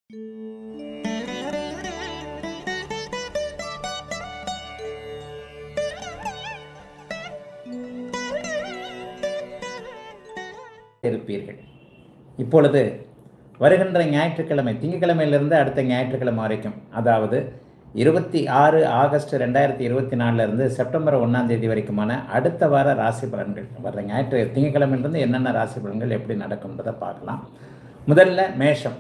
இருப்பீர்கள் இப்பொழுது வருகின்ற ஞாயிற்றுக்கிழமை திங்கட்கிழமையிலிருந்து அடுத்த ஞாயிற்றுக்கிழமை வரைக்கும் அதாவது இருபத்தி ஆறு ஆகஸ்ட் ரெண்டாயிரத்தி இருபத்தி நாலுலேருந்து செப்டம்பர் ஒன்றாம் தேதி வரைக்குமான அடுத்த வார ராசி பலன்கள் வர்ற ஞாயிற்று திங்கட்கிழமையிலிருந்து என்னென்ன ராசி பலன்கள் எப்படி நடக்கும்ன்றதை பார்க்கலாம் முதல்ல மேஷம்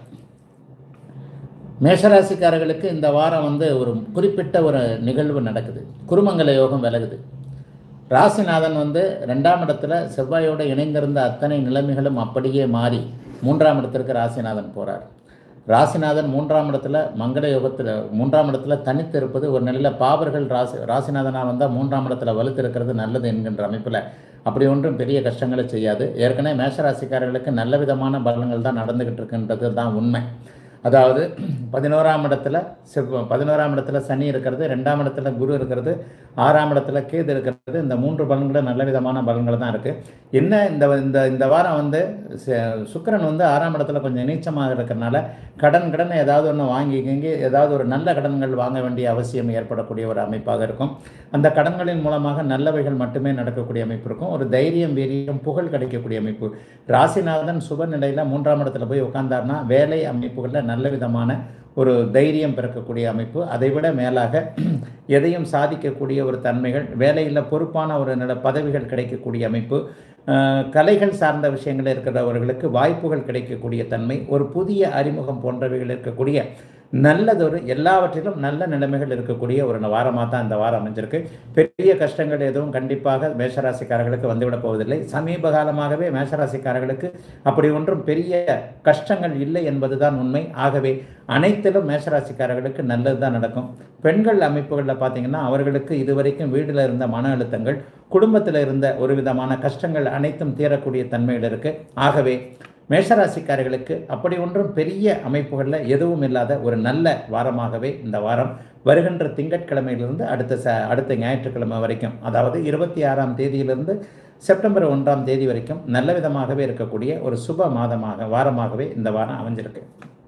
மேஷராசிக்காரர்களுக்கு இந்த வாரம் வந்து ஒரு குறிப்பிட்ட ஒரு நிகழ்வு நடக்குது குருமங்கல யோகம் விலகுது ராசிநாதன் வந்து ரெண்டாம் இடத்துல செவ்வாயோடு இணைந்திருந்த அத்தனை நிலைமைகளும் அப்படியே மாறி மூன்றாம் இடத்திற்கு ராசிநாதன் போகிறார் ராசிநாதன் மூன்றாம் இடத்துல மங்கள யோகத்தில் மூன்றாம் இடத்துல தனித்து இருப்பது ஒரு நிலையில் பாவர்கள் ராசி ராசிநாதனாக வந்தால் மூன்றாம் இடத்துல வலுத்திருக்கிறது நல்லது என்கின்ற அமைப்பில் அப்படி ஒன்றும் பெரிய கஷ்டங்களை செய்யாது ஏற்கனவே மேஷராசிக்காரர்களுக்கு நல்ல விதமான பலன்கள் தான் நடந்துக்கிட்டு இருக்குன்றது தான் உண்மை அதாவது பதினோராம் இடத்துல செவ் பதினோராம் இடத்துல சனி இருக்கிறது ரெண்டாம் இடத்துல குரு இருக்கிறது ஆறாம் இடத்துல கேது இருக்கிறது இந்த மூன்று பலன்களும் நல்ல விதமான பலன்கள் தான் இருக்குது என்ன இந்த இந்த இந்த வாரம் வந்து ச- சுக்கிரன் வந்து ஆறாம் இடத்துல கொஞ்சம் நீச்சமாக இருக்கிறனால கடன் கடன் ஏதாவது ஒன்று வாங்கிக்கிங்க ஏதாவது ஒரு நல்ல கடன்கள் வாங்க வேண்டிய அவசியம் ஏற்படக்கூடிய ஒரு அமைப்பாக இருக்கும் அந்த கடன்களின் மூலமாக நல்லவைகள் மட்டுமே நடக்கக்கூடிய அமைப்பு இருக்கும் ஒரு தைரியம் வீரியம் புகழ் கிடைக்கக்கூடிய அமைப்பு ராசிநாதன் சுப நிலையில் மூன்றாம் இடத்துல போய் உட்கார்ந்தார்னா வேலை அமைப்புகளில் நல்ல விதமான ஒரு தைரியம் பிறக்கக்கூடிய அமைப்பு அதைவிட மேலாக எதையும் சாதிக்கக்கூடிய ஒரு தன்மைகள் வேலையில் பொறுப்பான ஒரு நில பதவிகள் கிடைக்கக்கூடிய அமைப்பு அஹ், கலைகள் சார்ந்த விஷயங்கள் இருக்கிறவர்களுக்கு வாய்ப்புகள் கிடைக்கக்கூடிய தன்மை ஒரு புதிய அறிமுகம் போன்றவைகள் இருக்கக்கூடிய நல்லதொரு எல்லாவற்றிலும் நல்ல நிலைமைகள் இருக்கக்கூடிய ஒரு வாரமாக தான் இந்த வாரம் அமைஞ்சிருக்கு பெரிய கஷ்டங்கள் எதுவும் கண்டிப்பாக மேஷராசிக்காரர்களுக்கு வந்துவிடப் போவதில்லை சமீப காலமாகவே மேஷராசிக்காரர்களுக்கு அப்படி ஒன்றும் பெரிய கஷ்டங்கள் இல்லை என்பதுதான் உண்மை ஆகவே அனைத்திலும் மேஷராசிக்காரர்களுக்கு நல்லது தான் நடக்கும் பெண்கள் அமைப்புகளில் பார்த்தீங்கன்னா அவர்களுக்கு இதுவரைக்கும் வீட்டில் இருந்த மன அழுத்தங்கள் குடும்பத்தில் இருந்த ஒரு விதமான கஷ்டங்கள் அனைத்தும் தீரக்கூடிய தன்மைகள் இருக்கு ஆகவே மேஷராசிக்காரர்களுக்கு அப்படி ஒன்றும் பெரிய அமைப்புகளில் எதுவும் இல்லாத ஒரு நல்ல வாரமாகவே இந்த வாரம் வருகின்ற திங்கட்கிழமையிலிருந்து அடுத்த ச அடுத்த ஞாயிற்றுக்கிழமை வரைக்கும் அதாவது இருபத்தி ஆறாம் தேதியிலிருந்து செப்டம்பர் ஒன்றாம் தேதி வரைக்கும் நல்ல விதமாகவே இருக்கக்கூடிய ஒரு சுப மாதமாக வாரமாகவே இந்த வாரம் அமைஞ்சிருக்கு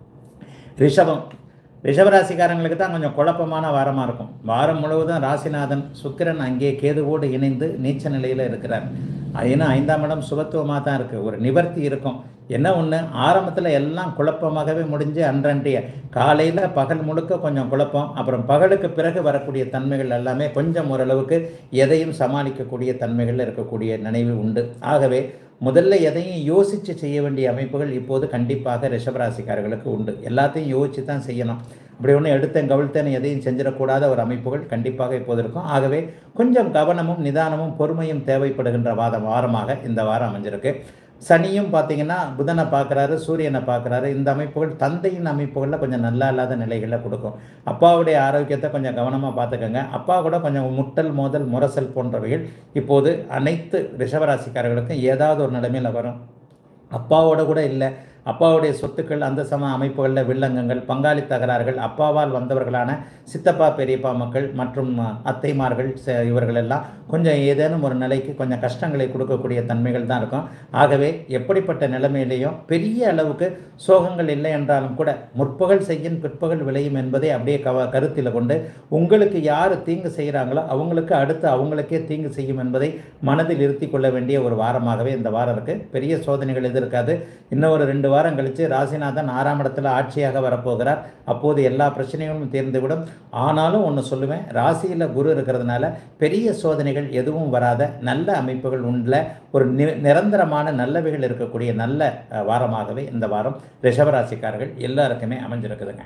ரிஷபம் ரிஷபராசிக்காரங்களுக்கு தான் கொஞ்சம் குழப்பமான வாரமாக இருக்கும் வாரம் முழுவதும் ராசிநாதன் சுக்கிரன் அங்கே கேதுவோடு இணைந்து நீச்ச நிலையில் இருக்கிறார் ஏன்னா ஐந்தாம் இடம் சுபத்துவமாக தான் இருக்குது ஒரு நிவர்த்தி இருக்கும் என்ன ஒன்று ஆரம்பத்தில் எல்லாம் குழப்பமாகவே முடிஞ்சு அன்றன்றைய காலையில் பகல் முழுக்க கொஞ்சம் குழப்பம் அப்புறம் பகலுக்கு பிறகு வரக்கூடிய தன்மைகள் எல்லாமே கொஞ்சம் ஓரளவுக்கு எதையும் சமாளிக்கக்கூடிய தன்மைகள் இருக்கக்கூடிய நினைவு உண்டு ஆகவே முதல்ல எதையும் யோசித்து செய்ய வேண்டிய அமைப்புகள் இப்போது கண்டிப்பாக ரிஷபராசிக்காரர்களுக்கு உண்டு எல்லாத்தையும் யோசித்து தான் செய்யணும் அப்படி ஒன்று எடுத்தேன் கவிழ்த்தேன் எதையும் செஞ்சிடக்கூடாத ஒரு அமைப்புகள் கண்டிப்பாக இப்போது இருக்கும் ஆகவே கொஞ்சம் கவனமும் நிதானமும் பொறுமையும் தேவைப்படுகின்ற வாதம் வாரமாக இந்த வாரம் அமைஞ்சிருக்கு சனியும் பார்த்தீங்கன்னா புதனை பார்க்குறாரு சூரியனை பார்க்குறாரு இந்த அமைப்புகள் தந்தையின் அமைப்புகளில் கொஞ்சம் நல்லா இல்லாத நிலைகளில் கொடுக்கும் அப்பாவுடைய ஆரோக்கியத்தை கொஞ்சம் கவனமாக பார்த்துக்கோங்க அப்பா கூட கொஞ்சம் முட்டல் மோதல் முரசல் போன்றவைகள் இப்போது அனைத்து ரிஷபராசிக்காரர்களுக்கும் ஏதாவது ஒரு நிலைமையில் வரும் அப்பாவோட கூட இல்லை அப்பாவுடைய சொத்துக்கள் அந்த சம அமைப்புகளில் வில்லங்கங்கள் பங்காளி தகராறுகள் அப்பாவால் வந்தவர்களான சித்தப்பா பெரியப்பா மக்கள் மற்றும் அத்தைமார்கள் ச- இவர்கள் எல்லாம் கொஞ்சம் ஏதேனும் ஒரு நிலைக்கு கொஞ்சம் கஷ்டங்களை கொடுக்கக்கூடிய தன்மைகள் தான் இருக்கும் ஆகவே எப்படிப்பட்ட நிலைமையிலையும் பெரிய அளவுக்கு சோகங்கள் இல்லை என்றாலும் கூட முற்பகல் செய்யும் பிற்பகல் விளையும் என்பதை அப்படியே கவ கருத்தில் கொண்டு உங்களுக்கு யார் தீங்கு செய்கிறாங்களோ அவங்களுக்கு அடுத்து அவங்களுக்கே தீங்கு செய்யும் என்பதை மனதில் இருத்தி கொள்ள வேண்டிய ஒரு வாரமாகவே இந்த வாரம் இருக்குது பெரிய சோதனைகள் எது இருக்காது இன்னும் ஒரு ரெண்டு வாரம் கழித்து ராசிநாதன் ஆறாம் இடத்துல ஆட்சியாக வரப்போகிறார் அப்போது எல்லா பிரச்சனைகளும் தீர்ந்துவிடும் ஆனாலும் ஒன்று சொல்லுவேன் ராசியில் குரு இருக்கிறதுனால பெரிய சோதனைகள் எதுவும் வராத நல்ல அமைப்புகள் உள்ள ஒரு நி நிரந்தரமான நல்லவைகள் இருக்கக்கூடிய நல்ல அஹ், வாரமாகவே இந்த வாரம் ரிஷபராசிக்காரர்கள் எல்லாருக்குமே அமைஞ்சிருக்குதுங்க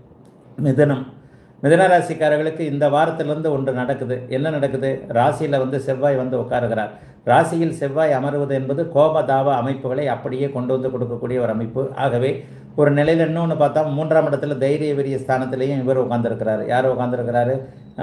மிதுனம் மிதுன ராசிக்காரர்களுக்கு இந்த வாரத்திலிருந்து ஒன்று நடக்குது என்ன நடக்குது ராசியில் வந்து செவ்வாய் வந்து உட்காருகிறார் ராசியில் செவ்வாய் அமர்வது என்பது கோபதாப அமைப்புகளை அப்படியே கொண்டு வந்து கொடுக்கக்கூடிய ஒரு அமைப்பு ஆகவே ஒரு நிலையில் இன்னொன்று பார்த்தா மூன்றாம் இடத்துல தைரிய வெறிய ஸ்தானத்திலையும் இவர் உட்காந்துருக்கிறாரு யார் உட்காந்துருக்கிறாரு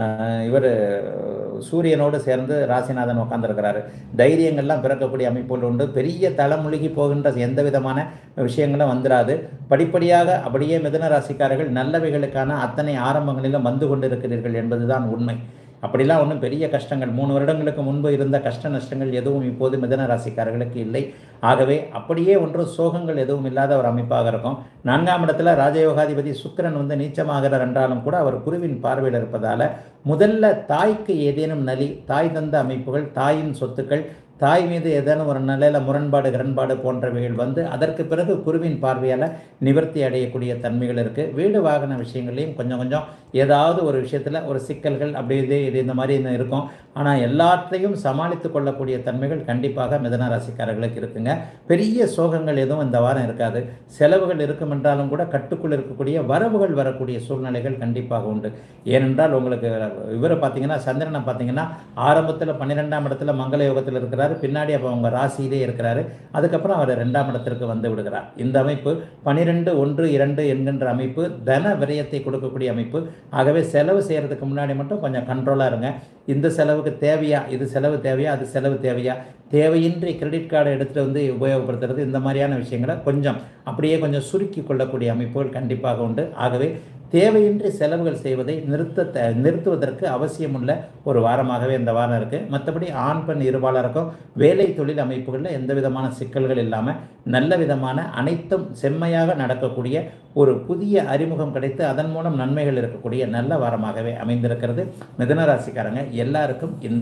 இவர் சூரியனோடு சேர்ந்து ராசிநாதன் உட்காந்துருக்கிறாரு தைரியங்கள்லாம் பிறக்கக்கூடிய அமைப்புகள் உண்டு பெரிய தலைமுழுகி போகின்ற எந்த விதமான விஷயங்களும் வந்துடாது படிப்படியாக அப்படியே மிதுன ராசிக்காரர்கள் நல்லவைகளுக்கான அத்தனை ஆரம்பங்களிலும் வந்து கொண்டிருக்கிறீர்கள் என்பதுதான் உண்மை அப்படிலாம் ஒன்றும் பெரிய கஷ்டங்கள் மூணு வருடங்களுக்கு முன்பு இருந்த கஷ்ட நஷ்டங்கள் எதுவும் இப்போது மிதன ராசிக்காரர்களுக்கு இல்லை ஆகவே அப்படியே ஒன்று சோகங்கள் எதுவும் இல்லாத ஒரு அமைப்பாக இருக்கும் நான்காம் இடத்துல ராஜயோகாதிபதி சுக்கிரன் வந்து நீச்சமாகிறார் என்றாலும் கூட அவர் குருவின் பார்வையில் இருப்பதால முதல்ல தாய்க்கு ஏதேனும் நலி தாய் தந்த அமைப்புகள் தாயின் சொத்துக்கள் தாய் மீது ஏதேனும் ஒரு நிலையில் முரண்பாடு கிரண்பாடு போன்றவைகள் வந்து அதற்கு பிறகு குருவின் பார்வையால் நிவர்த்தி அடையக்கூடிய தன்மைகள் இருக்குது வீடு வாகன விஷயங்களையும் கொஞ்சம் கொஞ்சம் ஏதாவது ஒரு விஷயத்தில் ஒரு சிக்கல்கள் அப்படி இது இது இந்த மாதிரி இன்னும் இருக்கும் ஆனால் எல்லாத்தையும் சமாளித்து கொள்ளக்கூடிய தன்மைகள் கண்டிப்பாக மிதன ராசிக்காரர்களுக்கு இருக்குங்க பெரிய சோகங்கள் எதுவும் இந்த வாரம் இருக்காது செலவுகள் இருக்கும் என்றாலும் கூட கட்டுக்குள் இருக்கக்கூடிய வரவுகள் வரக்கூடிய சூழ்நிலைகள் கண்டிப்பாக உண்டு ஏனென்றால் உங்களுக்கு இவரை பார்த்தீங்கன்னா சந்திரனை பார்த்தீங்கன்னா ஆரம்பத்தில் பன்னிரெண்டாம் இடத்துல மங்கள யோகத்தில் இருக்கிறாரு பின்னாடி அப்போ அவங்க ராசியிலே இருக்கிறாரு அதுக்கப்புறம் அவர் ரெண்டாம் இடத்திற்கு வந்து விடுகிறார் இந்த அமைப்பு பனிரெண்டு ஒன்று இரண்டு என்கின்ற அமைப்பு தன விரயத்தை கொடுக்கக்கூடிய அமைப்பு ஆகவே செலவு செய்கிறதுக்கு முன்னாடி மட்டும் கொஞ்சம் கண்ட்ரோலாக இருங்க இந்த செலவுக்கு தேவையா இது செலவு தேவையா அது செலவு தேவையா தேவையின்றி கிரெடிட் கார்டை எடுத்துகிட்டு வந்து உபயோகப்படுத்துறது இந்த மாதிரியான விஷயங்களை கொஞ்சம் அப்படியே கொஞ்சம் சுருக்கி கொள்ளக்கூடிய அமைப்புகள் கண்டிப்பாக உண்டு ஆகவே தேவையின்றி செலவுகள் செய்வதை நிறுத்த த- நிறுத்துவதற்கு அவசியமுள்ள ஒரு வாரமாகவே இந்த வாரம் இருக்குது மற்றபடி ஆண் பெண் இருபாலருக்கும் வேலை தொழில் அமைப்புகளில் எந்த விதமான சிக்கல்கள் இல்லாமல் நல்ல விதமான அனைத்தும் செம்மையாக நடக்கக்கூடிய ஒரு புதிய அறிமுகம் கிடைத்து அதன் மூலம் நன்மைகள் இருக்கக்கூடிய நல்ல வாரமாகவே அமைந்திருக்கிறது மிதுன ராசிக்காரங்க எல்லாருக்கும் இந்த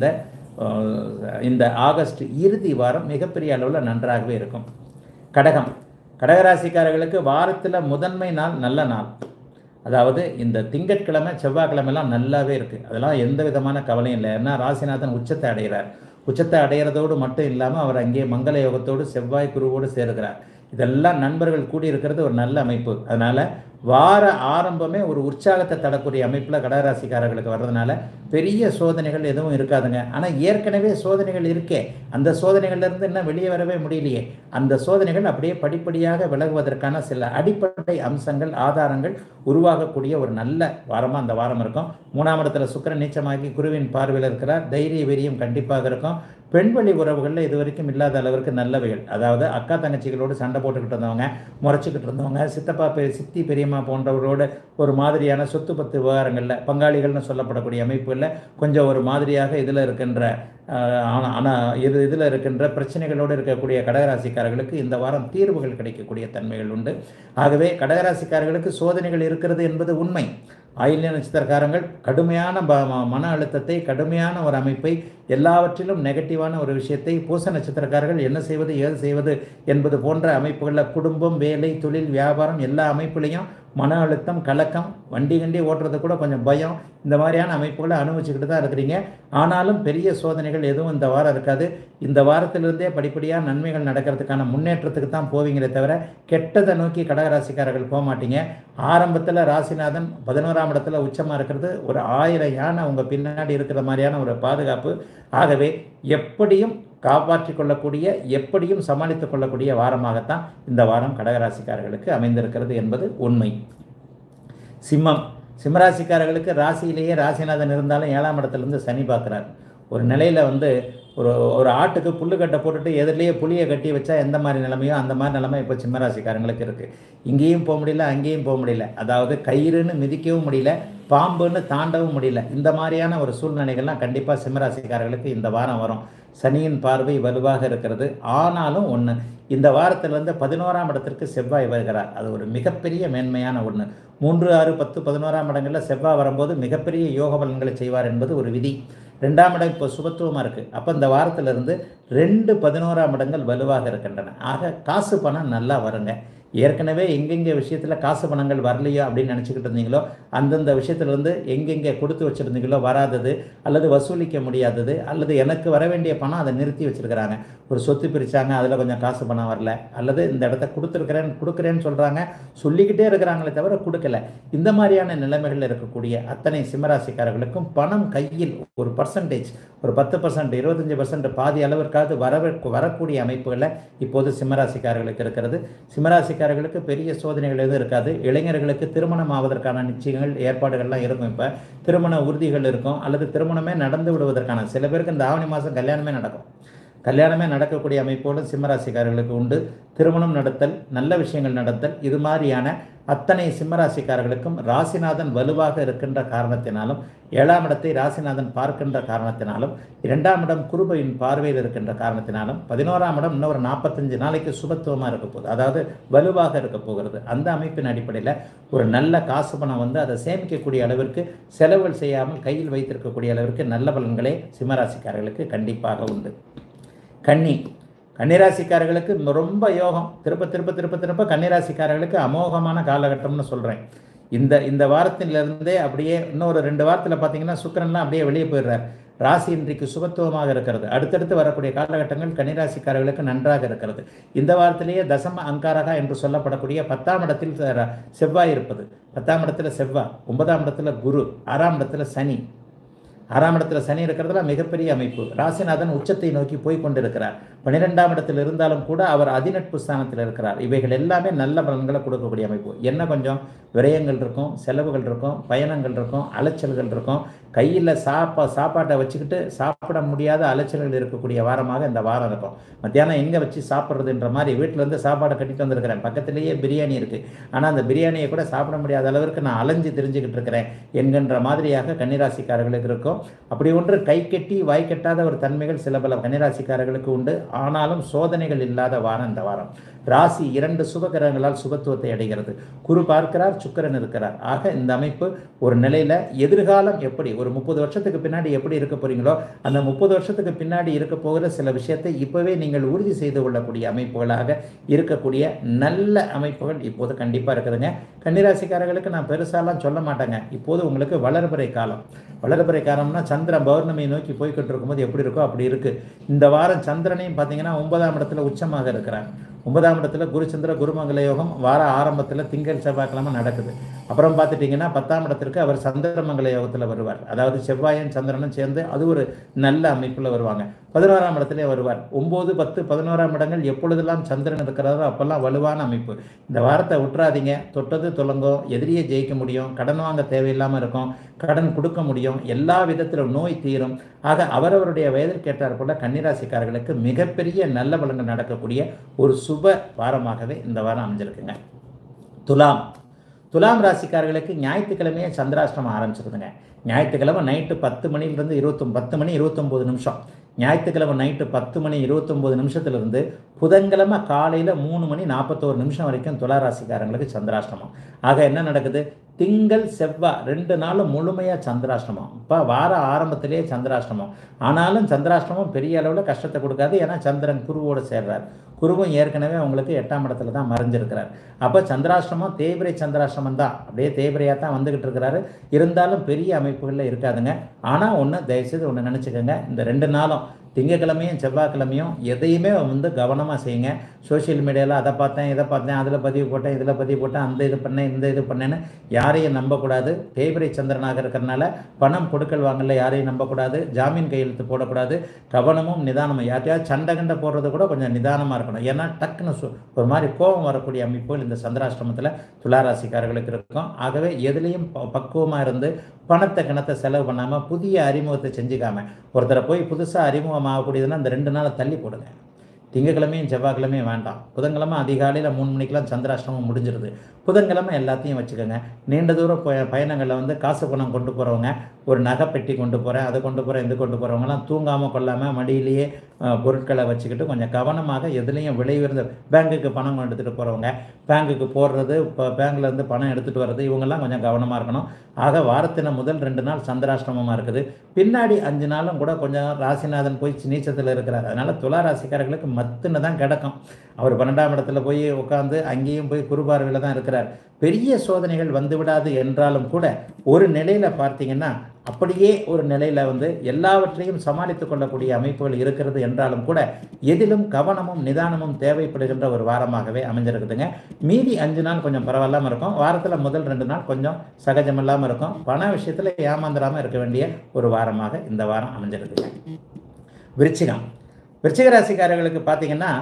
அஹ், இந்த ஆகஸ்ட் இறுதி வாரம் மிகப்பெரிய அளவில் நன்றாகவே இருக்கும் கடகம் கடகராசிக்காரர்களுக்கு வாரத்தில் முதன்மை நாள் நல்ல நாள் அதாவது இந்த திங்கட்கிழமை செவ்வாய்க்கிழமைலாம் நல்லாவே இருக்குது அதெல்லாம் எந்த விதமான கவலையும் இல்லை ஏன்னா ராசிநாதன் உச்சத்தை அடைகிறார் உச்சத்தை அடைகிறதோடு மட்டும் இல்லாமல் அவர் அங்கே மங்கள யோகத்தோடு செவ்வாய் குருவோடு சேருகிறார் இதெல்லாம் நண்பர்கள் கூடி இருக்கிறது ஒரு நல்ல அமைப்பு அதனால் வார ஆரம்பமே ஒரு உற்சாகத்தை தரக்கூடிய அமைப்பில் கடகராசிக்காரர்களுக்கு வர்றதுனால பெரிய சோதனைகள் எதுவும் இருக்காதுங்க ஆனால் ஏற்கனவே சோதனைகள் இருக்கே அந்த சோதனைகள்லேருந்து இன்னும் வெளியே வரவே முடியலையே அந்த சோதனைகள் அப்படியே படிப்படியாக விலகுவதற்கான சில அடிப்படை அம்சங்கள் ஆதாரங்கள் உருவாகக்கூடிய ஒரு நல்ல வாரமாக அந்த வாரம் இருக்கும் மூணாம் இடத்துல சுக்கிரன் நீச்சமாகி குருவின் பார்வையில் இருக்கிறார் தைரிய வெறியும் கண்டிப்பாக இருக்கும் பெண்வழி உறவுகளில் இது வரைக்கும் இல்லாத அளவிற்கு நல்லவைகள் அதாவது அக்கா தங்கச்சிகளோடு சண்டை போட்டுக்கிட்டு இருந்தவங்க முறைச்சிக்கிட்டு இருந்தவங்க சித்தப்பா பெ சித்தி பெரியம்மா போன்றவரோடு ஒரு மாதிரியான சொத்து பத்து விவகாரங்களில் பங்காளிகள்னு சொல்லப்படக்கூடிய அமைப்புகளில் கொஞ்சம் ஒரு மாதிரியாக இதில் இருக்கின்ற ஆனால் இது இதில் இருக்கின்ற பிரச்சனைகளோடு இருக்கக்கூடிய கடகராசிக்காரர்களுக்கு இந்த வாரம் தீர்வுகள் கிடைக்கக்கூடிய தன்மைகள் உண்டு ஆகவே கடகராசிக்காரர்களுக்கு சோதனைகள் இருக்கிறது என்பது உண்மை ஆயில்ய நட்சத்திரக்காரங்கள் கடுமையான ப ம- மன அழுத்தத்தை கடுமையான ஒரு அமைப்பை எல்லாவற்றிலும் நெகட்டிவான ஒரு விஷயத்தை பூச நட்சத்திரக்காரர்கள் என்ன செய்வது ஏது செய்வது என்பது போன்ற அமைப்புகளில் குடும்பம் வேலை தொழில் வியாபாரம் எல்லா அமைப்புலையும் மன அழுத்தம் கலக்கம் வண்டி கண்டி ஓட்டுறது கூட கொஞ்சம் பயம் இந்த மாதிரியான அமைப்புகளை அனுபவிச்சுக்கிட்டு தான் இருக்கிறீங்க ஆனாலும் பெரிய சோதனைகள் எதுவும் இந்த வாரம் இருக்காது இந்த வாரத்திலிருந்தே படிப்படியாக நன்மைகள் நடக்கிறதுக்கான முன்னேற்றத்துக்கு தான் போவீங்களே தவிர கெட்டதை நோக்கி கடகராசிக்காரர்கள் போக மாட்டீங்க ஆரம்பத்தில் ராசிநாதன் பதினோராம் இடத்துல உச்சமாக இருக்கிறது ஒரு ஆயிரம் யானை உங்கள் பின்னாடி இருக்கிற மாதிரியான ஒரு பாதுகாப்பு ஆகவே எப்படியும் காப்பாற்றிக் கொள்ளக்கூடிய எப்படியும் சமாளித்துக் கொள்ளக்கூடிய வாரமாகத்தான் இந்த வாரம் கடகராசிக்காரர்களுக்கு அமைந்திருக்கிறது என்பது உண்மை சிம்மம் சிம்மராசிக்காரர்களுக்கு ராசியிலேயே ராசிநாதன் இருந்தாலும் ஏழாம் இடத்துலேருந்து சனி பார்க்குறார் ஒரு நிலையில் வந்து ஒரு ஒரு ஆட்டுக்கு புல்லுக்கட்டை போட்டுட்டு எதிரிலேயே புளியை கட்டி வச்சா எந்த மாதிரி நிலைமையோ அந்த மாதிரி நிலைமை இப்போ சிம்மராசிக்காரங்களுக்கு இருக்குது இங்கேயும் போக முடியல அங்கேயும் போக முடியல அதாவது கயிறுன்னு மிதிக்கவும் முடியல பாம்புன்னு தாண்டவும் முடியல இந்த மாதிரியான ஒரு சூழ்நிலைகள்லாம் கண்டிப்பாக சிம்மராசிக்காரர்களுக்கு இந்த வாரம் வரும் சனியின் பார்வை வலுவாக இருக்கிறது ஆனாலும் ஒன்று இந்த வாரத்தில் வந்து பதினோராம் இடத்திற்கு செவ்வாய் வருகிறார் அது ஒரு மிகப்பெரிய மேன்மையான ஒன்று மூன்று ஆறு பத்து பதினோராம் இடங்களில் செவ்வாய் வரும்போது மிகப்பெரிய யோக பலன்களை செய்வார் என்பது ஒரு விதி ரெண்டாம் இடம் இப்போ சுபத்துவமாக இருக்குது அப்போ இந்த வாரத்திலிருந்து ரெண்டு பதினோராம் இடங்கள் வலுவாக இருக்கின்றன ஆக காசு பணம் நல்லா வருங்க ஏற்கனவே எங்கெங்கே விஷயத்தில் காசு பணங்கள் வரலையோ அப்படின்னு நினச்சிக்கிட்டு இருந்தீங்களோ அந்தந்த விஷயத்துலேருந்து எங்கெங்கே கொடுத்து வச்சுருந்தீங்களோ வராதது அல்லது வசூலிக்க முடியாதது அல்லது எனக்கு வர வேண்டிய பணம் அதை நிறுத்தி வச்சுருக்கிறாங்க ஒரு சொத்து பிரித்தாங்க அதில் கொஞ்சம் காசு பணம் வரல அல்லது இந்த இடத்த கொடுத்துருக்குறேன் கொடுக்குறேன்னு சொல்கிறாங்க சொல்லிக்கிட்டே இருக்கிறாங்களே தவிர கொடுக்கல இந்த மாதிரியான நிலைமைகளில் இருக்கக்கூடிய அத்தனை சிம்மராசிக்காரர்களுக்கும் பணம் கையில் ஒரு பர்சன்டேஜ் ஒரு பத்து பர்சன்ட் இருபத்தஞ்சி பர்சன்ட் பாதி அளவிற்காவது வர வரக்கூடிய அமைப்புகளில் இப்போது சிம்மராசிக்காரர்களுக்கு இருக்கிறது சிம்மராசிக்காரர்களுக்கு பெரிய சோதனைகள் எதுவும் இருக்காது இளைஞர்களுக்கு திருமணம் ஆவதற்கான நிச்சயங்கள் ஏற்பாடுகள்லாம் இருக்கும் இப்போ திருமண உறுதிகள் இருக்கும் அல்லது திருமணமே நடந்து விடுவதற்கான சில பேருக்கு இந்த ஆவணி மாதம் கல்யாணமே நடக்கும் கல்யாணமே நடக்கக்கூடிய அமைப்போடு சிம்மராசிக்காரர்களுக்கு உண்டு திருமணம் நடத்தல் நல்ல விஷயங்கள் நடத்தல் இது மாதிரியான அத்தனை சிம்மராசிக்காரர்களுக்கும் ராசிநாதன் வலுவாக இருக்கின்ற காரணத்தினாலும் ஏழாம் இடத்தை ராசிநாதன் பார்க்கின்ற காரணத்தினாலும் இரண்டாம் இடம் குருபையின் பார்வையில் இருக்கின்ற காரணத்தினாலும் பதினோராம் இடம் இன்னொரு நாற்பத்தஞ்சு நாளைக்கு சுபத்துவமாக இருக்க போகுது அதாவது வலுவாக இருக்க போகிறது அந்த அமைப்பின் அடிப்படையில் ஒரு நல்ல காசு பணம் வந்து அதை சேமிக்கக்கூடிய அளவிற்கு செலவுகள் செய்யாமல் கையில் வைத்திருக்கக்கூடிய அளவிற்கு நல்ல பலன்களே சிம்மராசிக்காரர்களுக்கு கண்டிப்பாக உண்டு கன்னி கன்னிராசிக்காரர்களுக்கு ரொம்ப யோகம் திருப்ப திருப்ப திருப்ப திருப்ப கன்னிராசிக்காரர்களுக்கு அமோகமான காலகட்டம்னு சொல்கிறேன் இந்த இந்த வாரத்திலிருந்தே அப்படியே இன்னொரு ரெண்டு வாரத்தில் பார்த்தீங்கன்னா சுக்கிரன்லாம் அப்படியே வெளியே போயிடுறார் ராசி இன்றைக்கு சுபத்துவமாக இருக்கிறது அடுத்தடுத்து வரக்கூடிய காலகட்டங்கள் கன்னிராசிக்காரர்களுக்கு நன்றாக இருக்கிறது இந்த வாரத்திலேயே தசம அங்காரகா என்று சொல்லப்படக்கூடிய பத்தாம் இடத்தில் ர- செவ்வாய் இருப்பது பத்தாம் இடத்துல செவ்வாய் ஒன்பதாம் இடத்துல குரு ஆறாம் இடத்துல சனி ஆறாம் இடத்துல சனி இருக்கிறதுல மிகப்பெரிய அமைப்பு ராசிநாதன் உச்சத்தை நோக்கி போய் கொண்டிருக்கிறார் பன்னிரெண்டாம் இடத்தில் இருந்தாலும் கூட அவர் அதிநட்பு ஸ்தானத்தில் இருக்கிறார் இவைகள் எல்லாமே நல்ல பலன்களை கொடுக்கக்கூடிய அமைப்பு என்ன கொஞ்சம் விரயங்கள் இருக்கும் செலவுகள் இருக்கும் பயணங்கள் இருக்கும் அலைச்சல்கள் இருக்கும் கையில் சாப்பா சாப்பாட்டை வச்சுக்கிட்டு சாப்பிட முடியாத அலைச்சல்கள் இருக்கக்கூடிய வாரமாக இந்த வாரம் இருக்கும் மத்தியானம் எங்கே வச்சு சாப்பிட்றதுன்ற மாதிரி வீட்டில் இருந்து சாப்பாடை கட்டிட்டு வந்திருக்கிறேன் பக்கத்திலேயே பிரியாணி இருக்குது ஆனால் அந்த பிரியாணியை கூட சாப்பிட முடியாத அளவிற்கு நான் அலைஞ்சு தெரிஞ்சுக்கிட்டு இருக்கிறேன் என்கின்ற மாதிரியாக கன்னிராசிக்காரர்களுக்கு இருக்கும் அப்படி ஒன்று கை கட்டி வாய் கட்டாத ஒரு தன்மைகள் சில பல கன்னிராசிக்காரர்களுக்கு உண்டு ஆனாலும் சோதனைகள் இல்லாத வாரம் இந்த வாரம் ராசி இரண்டு சுபகிரகங்களால் சுபத்துவத்தை அடைகிறது குரு பார்க்கிறார் சுக்கிரன் இருக்கிறார் ஆக இந்த அமைப்பு ஒரு நிலையில எதிர்காலம் எப்படி ஒரு முப்பது வருஷத்துக்கு பின்னாடி எப்படி இருக்க போறீங்களோ அந்த முப்பது வருஷத்துக்கு பின்னாடி இருக்க போகிற சில விஷயத்தை இப்பவே நீங்கள் உறுதி செய்து கொள்ளக்கூடிய அமைப்புகளாக இருக்கக்கூடிய நல்ல அமைப்புகள் இப்போது கண்டிப்பா இருக்குதுங்க கன்னிராசிக்காரர்களுக்கு நான் பெருசாலாம் சொல்ல மாட்டேங்க இப்போது உங்களுக்கு வளர்பிறை காலம் வளர்பிறை காலம்னா சந்திரன் பௌர்ணமியை நோக்கி போய்கிட்டு இருக்கும்போது எப்படி இருக்கோ அப்படி இருக்கு இந்த வாரம் சந்திரனையும் பார்த்தீங்கன்னா ஒன்பதாம் இடத்துல உச்சமாக இருக்கிறார் ஒன்பதாம் இடத்துல குருச்சந்திர குருமங்கல யோகம் வார ஆரம்பத்தில் திங்கள் செவ்வாய்க்கிழமை நடக்குது அப்புறம் பார்த்துட்டிங்கன்னா பத்தாம் இடத்திற்கு அவர் சந்திரமங்கல யோகத்தில் வருவார் அதாவது செவ்வாயும் சந்திரனும் சேர்ந்து அது ஒரு நல்ல அமைப்பில் வருவாங்க பதினோராம் இடத்திலே வருவார் ஒம்பது பத்து பதினோராம் இடங்கள் எப்பொழுதெல்லாம் சந்திரன் இருக்கிறாரோ அப்பெல்லாம் வலுவான அமைப்பு இந்த வாரத்தை விட்டுறாதீங்க தொட்டது தொலங்கோ எதிரியை ஜெயிக்க முடியும் கடன் வாங்க தேவையில்லாமல் இருக்கும் கடன் கொடுக்க முடியும் எல்லா விதத்திலும் நோய் தீரும் ஆக அவரவருடைய வயதிற்கு ஏற்றார் போல கன்னிராசிக்காரர்களுக்கு மிகப்பெரிய நல்ல பலன்கள் நடக்கக்கூடிய ஒரு சுப வாரமாகவே இந்த வாரம் அமைஞ்சிருக்குங்க துலாம் துலாம் ராசிக்காரர்களுக்கு ஞாயிற்றுக்கிழமையே சந்திராஷ்டமம் ஆரம்பிச்சிருதுங்க ஞாயிற்றுக்கிழமை நைட்டு பத்து மணிலிருந்து இருபத்தொம் பத்து மணி இருபத்தொம்போது நிமிஷம் ஞாயிற்றுக்கிழமை நைட்டு பத்து மணி இருபத்தொம்போது நிமிஷத்துலேருந்து புதன்கிழமை காலையில் மூணு மணி நாற்பத்தோரு நிமிஷம் வரைக்கும் துலா ராசிக்காரங்களுக்கு சந்திராஷ்டமம் ஆக என்ன நடக்குது திங்கள் செவ்வாய் ரெண்டு நாளும் முழுமையாக சந்திராஷ்டமம் இப்போ வார ஆரம்பத்திலேயே சந்திராஷ்டமம் ஆனாலும் சந்திராஷ்டமம் பெரிய அளவில் கஷ்டத்தை கொடுக்காது ஏன்னா சந்திரன் குருவோடு சேர்றார் குருவும் ஏற்கனவே உங்களுக்கு எட்டாம் இடத்துல தான் மறைஞ்சிருக்கிறார் அப்போ சந்திராஷ்டமம் தேய்பிரை சந்திராஷ்டமம் தான் அப்படியே தேய்பிரையாக தான் வந்துக்கிட்டு இருக்கிறாரு இருந்தாலும் பெரிய அமைப்புகளில் இருக்காதுங்க ஆனால் ஒன்று தயவுசெய்து ஒன்று நினச்சிக்கோங்க இந்த ரெண்டு நாளும் திங்கக்கிழமையும் செவ்வாய்க்கிழமையும் எதையுமே வந்து கவனமாக செய்யுங்க சோஷியல் மீடியாவில் அதை பார்த்தேன் இதை பார்த்தேன் அதில் பதிவு போட்டேன் இதில் பதிவு போட்டேன் அந்த இது பண்ணேன் இந்த இது பண்ணேன்னு யாரையும் நம்பக்கூடாது தேய்பிரை சந்திரனாக இருக்கிறனால பணம் கொடுக்கல் வாங்கல யாரையும் நம்பக்கூடாது ஜாமீன் கையெழுத்து போடக்கூடாது கவனமும் நிதானமும் யார்ட்டையாவது சண்டை கண்டை போடுறது கூட கொஞ்சம் நிதானமாக இருக்கணும் ஏன்னா டக்குன்னு சு- ஒரு மாதிரி கோபம் வரக்கூடிய அமைப்புகள் இந்த சந்திராஷ்டமத்தில் துளாராசிக்காரர்களுக்கு இருக்கும் ஆகவே எதுலேயும் ப- பக்குவமாக இருந்து பணத்தை கிணத்தை செலவு பண்ணாமல் புதிய அறிமுகத்தை செஞ்சுக்காம ஒருத்தரை போய் புதுசாக அறிமுகம் ஆகக்கூடியதுன்னா இந்த ரெண்டு நாளை தள்ளி போடுங்க திங்கக்கிழமையும் செவ்வாய்க்கிழமையும் வேண்டாம் புதன்கிழமை அதிகாலையில் மூணு மணிக்கெல்லாம் சந்திராஷ்டமம் முடிஞ்சிருது புதன்கிழமை எல்லாத்தையும் வச்சுக்கோங்க நீண்ட தூர பய- பயணங்களில் வந்து காசு பணம் கொண்டு போகிறவங்க ஒரு நகை பெட்டி கொண்டு போகிறேன் அதை கொண்டு போகிறேன் இது கொண்டு போகிறவங்கலாம் தூங்காமல் கொள்ளாமல் மடியிலேயே அஹ், பொருட்களை வச்சுக்கிட்டு கொஞ்சம் கவனமாக எதுலேயும் விலை உயர்ந்த பேங்குக்கு பணம் எடுத்துகிட்டு போகிறவங்க பேங்குக்கு போடுறது இப்போ பேங்க்ல இருந்து பணம் எடுத்துகிட்டு வர்றது இவங்கெல்லாம் கொஞ்சம் கவனமாக இருக்கணும் ஆக வாரத்தின முதல் ரெண்டு நாள் சந்திராஷ்டமமாக இருக்குது பின்னாடி அஞ்சு நாளும் கூட கொஞ்சம் ராசிநாதன் போய் நீச்சத்தில் இருக்கிறார் அதனால் துலா ராசிக்காரர்களுக்கு மத்துன்னு தான் கிடக்கும் அவர் பன்னெண்டாம் இடத்துல போய் உட்காந்து அங்கேயும் போய் குருபார்வையில் தான் இருக்கிறார் பெரிய சோதனைகள் வந்து விடாது என்றாலும் கூட ஒரு நிலையில் பார்த்தீங்கன்னா அப்படியே ஒரு நிலையில் வந்து எல்லாவற்றையும் சமாளித்துக் கொள்ளக்கூடிய அமைப்புகள் இருக்கிறது என்றாலும் கூட எதிலும் கவனமும் நிதானமும் தேவைப்படுகின்ற ஒரு வாரமாகவே அமைஞ்சிருக்குதுங்க மீதி அஞ்சு நாள் கொஞ்சம் பரவாயில்லாமல் இருக்கும் வாரத்தில் முதல் ரெண்டு நாள் கொஞ்சம் சகஜமில்லாமல் இருக்கும் பண விஷயத்தில் ஏமாந்துடாமல் இருக்க வேண்டிய ஒரு வாரமாக இந்த வாரம் அமைஞ்சிருக்குங்க விருச்சிகம் விருச்சிக ராசிக்காரர்களுக்கு பார்த்தீங்கன்னா